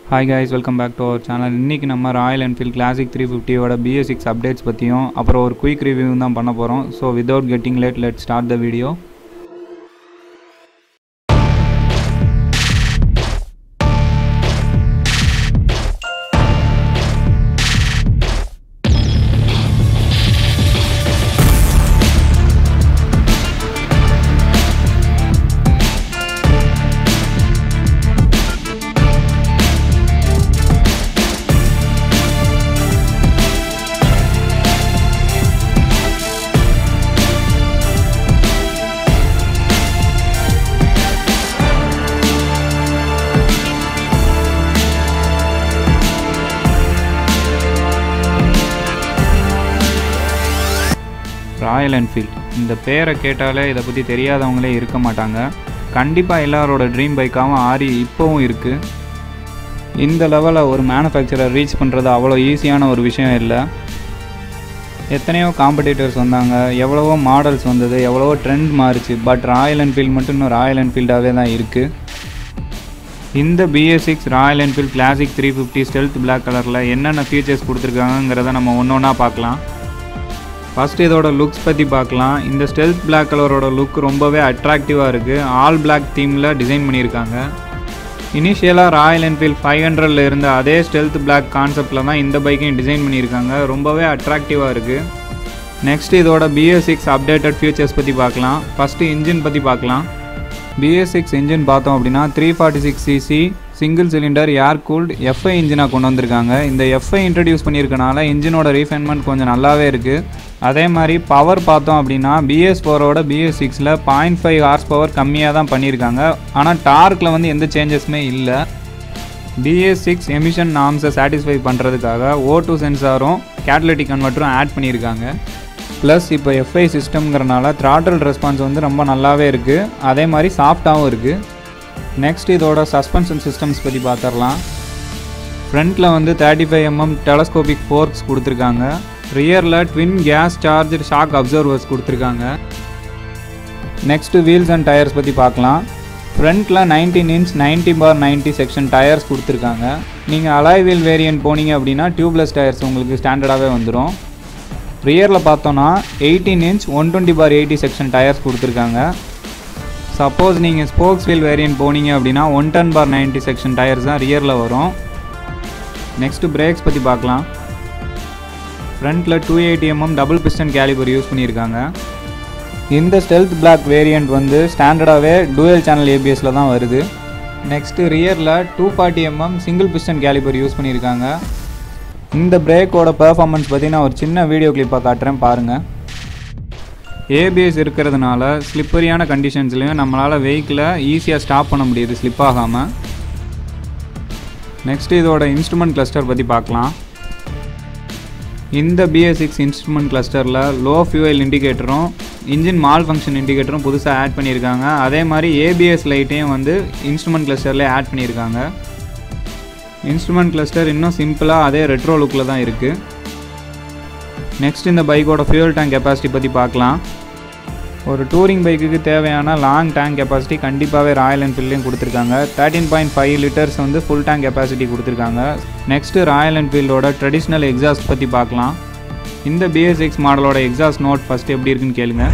hi guys welcome back to our channel இன்றைக்கி நம்ம Royal Enfield Classic three ஃபிஃப்டியோட BS six updates பற்றியும் அப்புறம் ஒரு குயிக் ரிவ்யூ தான் பண்ண போகிறோம் so without getting late let start the video Royal Enfield இந்த பேரை கேட்டாலே இதை பற்றி தெரியாதவங்களே இருக்க மாட்டாங்க கண்டிப்பாக எல்லாரோட ட்ரீம் பைக்காகவும் ஆரி இப்போவும் இருக்குது இந்த லெவலில் ஒரு மேனுஃபேக்சரர் ரீச் பண்ணுறது அவ்வளோ ஈஸியான ஒரு விஷயம் இல்லை எத்தனையோ காம்படிட்டர்ஸ் வந்தாங்க எவ்வளவோ மாடல்ஸ் வந்தது எவ்வளவோ ட்ரெண்ட் மாறுச்சு பட் ராயல் என்ஃபீல்ட் மட்டும் இன்னும் ராயல் என்ஃபீல்டாகவே தான் இருக்குது இந்த BS six Royal Enfield Classic three fifty stealth black கலரில் என்னென்ன ஃபீச்சர்ஸ் கொடுத்துருக்காங்கிறத நம்ம ஒன்று ஒன்றா பார்க்கலாம் ஃபஸ்ட் இதோட லுக்ஸ் பற்றி பார்க்கலாம் இந்த ஸ்டெல்த் பிளாக் கலரோட லுக் ரொம்பவே அட்ராக்டிவாக இருக்குது ஆல் பிளாக் தீமில் டிசைன் பண்ணியிருக்காங்க இனிஷியலாக ராயல் என்ஃபீல்ட் ஃபைவ் ஹண்ட்ரடில் இருந்த அதே ஸ்டெல்த் பிளாக் கான்செப்டில் தான் இந்த பைக்கையும் டிசைன் பண்ணியிருக்காங்க ரொம்பவே அட்ராக்டிவாக இருக்குது நெக்ஸ்ட் இதோட பிஎஸ் சிக்ஸ் அப்டேட்டட் ஃபியூச்சர்ஸ் பற்றி பார்க்கலாம் ஃபஸ்ட்டு இன்ஜின் பற்றி பார்க்கலாம் பிஎஸ் சிக்ஸ் இன்ஜின் பார்த்தோம் அப்படின்னா three forty six CC single cylinder air cooled FI இன்ஜினாக கொண்டு வந்திருக்காங்க இந்த எஃப்ஐ இன்ட்ரடியூஸ் பண்ணியிருக்கனால இன்ஜினோட ரீஃபைன்மெண்ட் கொஞ்சம் நல்லாவே இருக்குது அதே மாதிரி பவர் பார்த்தோம் அப்படின்னா பிஎஸ் ஃபோரோட பிஎஸ் சிக்ஸில் பாயிண்ட் ஃபைவ் ஹார்ஸ் பவர் கம்மியாக தான் பண்ணியிருக்காங்க ஆனால் டார்க்கில் வந்து எந்த சேஞ்சஸுமே இல்லை பிஎஸ் சிக்ஸ் எமிஷன் நாம்ஸை சாட்டிஸ்ஃபை பண்ணுறதுக்காக ஓ டூ சென்சாரும் கேட்டலிட்டிக் கன்வெர்ட்டரும் ஆட் பண்ணியிருக்காங்க ப்ளஸ் இப்போ எஃப்ஐ சிஸ்டம்ங்கிறனால த்ராட்டல் ரெஸ்பான்ஸ் வந்து ரொம்ப நல்லாவே இருக்குது அதே மாதிரி சாஃப்டாகவும் இருக்குது நெக்ஸ்ட் இதோட சஸ்பென்ஷன் சிஸ்டம்ஸ் பற்றி பார்த்துடலாம் ஃப்ரண்ட்டில் வந்து thirty five MM telescopic forks கொடுத்துருக்காங்க ரியரில் twin gas charge shock absorbers கொடுத்துருக்காங்க நெக்ஸ்ட்டு வீல்ஸ் அண்ட் டயர்ஸ் பற்றி பார்க்கலாம் ஃப்ரண்ட்டில் nineteen inch ninety bar ninety section tyres கொடுத்துருக்காங்க நீங்கள் அலாய் வீல் வேரியன்ட் போனீங்க அப்படின்னா டியூப்லெஸ் டயர்ஸ் உங்களுக்கு ஸ்டாண்டர்டாகவே வந்துடும் ரியரில் பார்த்தோன்னா eighteen inch one twenty bar eighty section tyres கொடுத்துருக்காங்க சப்போஸ் நீங்கள் ஸ்போக்ஸ் வீல் வேரியன்ட் போனீங்க அப்படின்னா one ten bar ninety section tyres தான் ரியரில் வரும் நெக்ஸ்ட்டு பிரேக்ஸ் பற்றி பார்க்கலாம் ஃப்ரண்ட்டில் two eighty MM double piston caliper use பண்ணியிருக்காங்க இந்த ஸ்டெல்த் பிளாக் வேரியண்ட் வந்து ஸ்டாண்டர்டாகவே டூயல் சேனல் ஏபிஎஸில் தான் வருது நெக்ஸ்ட்டு ரியரில் two forty MM single piston caliper use பண்ணியிருக்காங்க இந்த பிரேக்கோட பெர்ஃபார்மன்ஸ் பற்றி நான் ஒரு சின்ன வீடியோ கிளிப்பாக காட்டுறேன் பாருங்கள் ஏபிஎஸ் இருக்கிறதுனால ஸ்லிப்பரியான கண்டிஷன்ஸ்லையும் நம்மளால் வெஹிக்கிளை ஈஸியாக ஸ்டாப் பண்ண முடியுது ஸ்லிப் ஆகாமல் நெக்ஸ்ட் இதோட இன்ஸ்ட்ருமெண்ட் கிளஸ்டர் பற்றி பார்க்கலாம் இந்த பிஎஸ் சிக்ஸ் இன்ஸ்ட்ருமெண்ட் கிளஸ்டரில் லோ ஃபியூவல் இண்டிகேட்டரும் இன்ஜின் மால் ஃபங்க்ஷன் இண்டிகேட்டரும் புதுசாக ஆட் பண்ணியிருக்காங்க அதே மாதிரி ஏபிஎஸ் லைட்டையும் வந்து இன்ஸ்ட்ருமெண்ட் கிளஸ்டர்லேயே ஆட் பண்ணியிருக்காங்க இன்ஸ்ட்ருமெண்ட் கிளஸ்டர் இன்னும் சிம்பிளாக அதே ரெட்ரோ லுக்கில் தான் இருக்குது நெக்ஸ்ட் இந்த பைக்கோட ஃபியூல் டேங்க் கெப்பாசிட்டி பற்றி பார்க்கலாம் ஒரு டூரிங் பைக்குக்கு தேவையான லாங் டேங்க் கெப்பாசிட்டி கண்டிப்பாகவே ராயல் என்ஃபீல்ட்லேயும் கொடுத்துருக்காங்க தேர்ட்டின் பாயிண்ட் ஃபைவ் லிட்டர்ஸ் வந்து ஃபுல் டேங்க் கெப்பாசிட்டி கொடுத்துருக்காங்க நெக்ஸ்ட்டு ராயல் என்ஃபீல்டோட ட்ரெடிஷ்னல் எக்ஸாஸ்ட் பற்றி பார்க்கலாம் இந்த பிஎஸ் சிக்ஸ் மாடலோட எக்ஸாஸ்ட் நோட் ஃபஸ்ட்டு எப்படி இருக்குன்னு கேளுங்க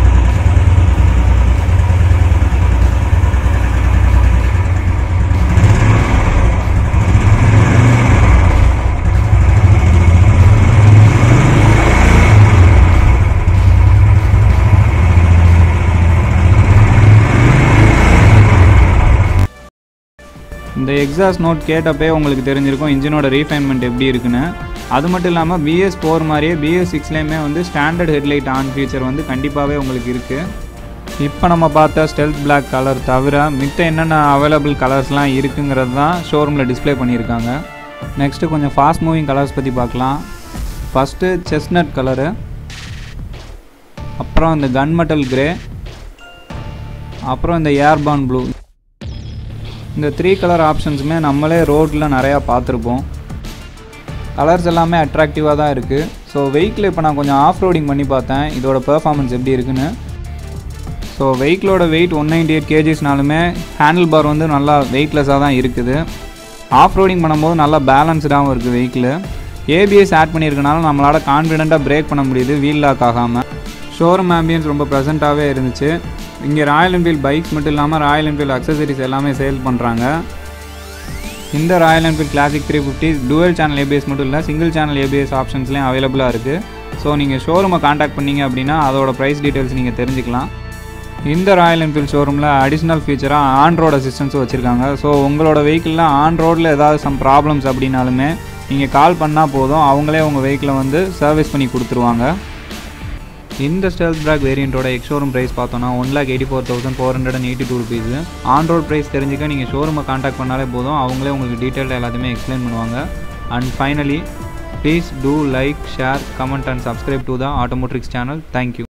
இந்த எக்ஸாஸ்ட் நோட் கேட்டப்பே உங்களுக்கு தெரிஞ்சிருக்கும் இன்ஜினோட ரீஃபைன்மெண்ட் எப்படி இருக்குன்னு அது மட்டும் இல்லாமல் பிஎஸ் ஃபோர் மாதிரியே பிஎஸ் சிக்ஸ்லேயுமே வந்து ஸ்டாண்டர்ட் ஹெட்லைட் ஆன் ஃபீச்சர் வந்து கண்டிப்பாகவே உங்களுக்கு இருக்குது இப்போ நம்ம பார்த்த ஸ்டெல்த் பிளாக் கலர் தவிர மித்த என்னென்ன அவைலபிள் கலர்ஸ்லாம் இருக்குங்கிறது தான் ஷோரூமில் டிஸ்ப்ளே பண்ணியிருக்காங்க நெக்ஸ்ட்டு கொஞ்சம் ஃபாஸ்ட் மூவிங் கலர்ஸ் பற்றி பார்க்கலாம் ஃபஸ்ட்டு செஸ்னட் கலரு அப்புறம் இந்த கன் மெட்டல் கிரே அப்புறம் இந்த ஏர்பான் ப்ளூ இந்த த்ரீ கலர் ஆப்ஷன்ஸுமே நம்மளே ரோட்டில் நிறையா பார்த்துருப்போம் கலர்ஸ் எல்லாமே அட்ராக்டிவாக தான் இருக்குது ஸோ வெஹிக்கிள் இப்போ நான் கொஞ்சம் ஆஃப் ரோடிங் பண்ணி பார்த்தேன் இதோட பெர்ஃபார்மன்ஸ் எப்படி இருக்குன்னு ஸோ வெஹிக்கிளோட வெயிட் ஒன் நைன்டி எயிட் கேஜிஸ்னாலுமே ஹேண்டில் பார் வந்து நல்லா வெயிட்லெஸ்ஸாக தான் இருக்குது ஆஃப் ரோடிங் பண்ணும்போது நல்லா பேலன்ஸ்டாகவும் இருக்குது வெஹிக்கிள் ஏபிஎஸ் ஆட் பண்ணியிருக்கனால நம்மளால் கான்ஃபிடெண்ட்டாக பிரேக் பண்ண முடியுது வீல் லாக் ஆகாமல் ஷோரூம் ஆம்பியன்ஸ் ரொம்ப ப்ரெசென்ட்டாகவே இருந்துச்சு இங்கே ராயல் என்ஃபீல்ட் பைக்ஸ் மட்டும் இல்லாமல் ராயல் என்ஃபீல்ட் அக்சசரிஸ் எல்லாமே சேல் பண்ணுறாங்க இந்த Royal Enfield Classic three fifty dual channel ABS மட்டும் இல்லை சிங்கிள் சேனல் ஏபிஎஸ் ஆப்ஷன்ஸ்லேயும் அவைலபிளாக இருக்குது ஸோ நீங்கள் ஷோரூமை காண்டாக்ட் பண்ணீங்க அப்படின்னா அதோட ப்ரைஸ் டீட்டெயில்ஸ் நீங்கள் தெரிஞ்சுக்கலாம் இந்த ராயல் என்ஃபீல்ட் ஷோரூமில் அடிஷ்னல் ஃபீச்சராக ஆன் ரோட் அசிஸ்டன்ஸும் வச்சுருக்காங்க ஸோ உங்களோட வெஹிக்கிளில் ஆன் ரோட்டில் ஏதாவது சம் ப்ராப்ளம்ஸ் அப்படின்னாலுமே நீங்கள் கால் பண்ணால் போதும் அவங்களே உங்கள் வெஹிக்கிளை வந்து சர்வீஸ் பண்ணி கொடுத்துருவாங்க இந்த ஸ்டெல்த் பிராக் வேரியண்ட்டோட எக்ஸ் ஷோரூம் ப்ரைஸ் பார்த்தோன்னா one lakh eighty four thousand four hundred and eighty two rupees on road price தெரிஞ்சுக்க நீங்கள் ஷோரூமை காண்டாக்ட் பண்ணாலே போதும் அவங்களே உங்களுக்கு டீட்டெயில் எல்லாத்தையுமே எக்ஸ்பிளைன் பண்ணுவாங்க and finally please do like share comment and subscribe to the Automotrix channel thank you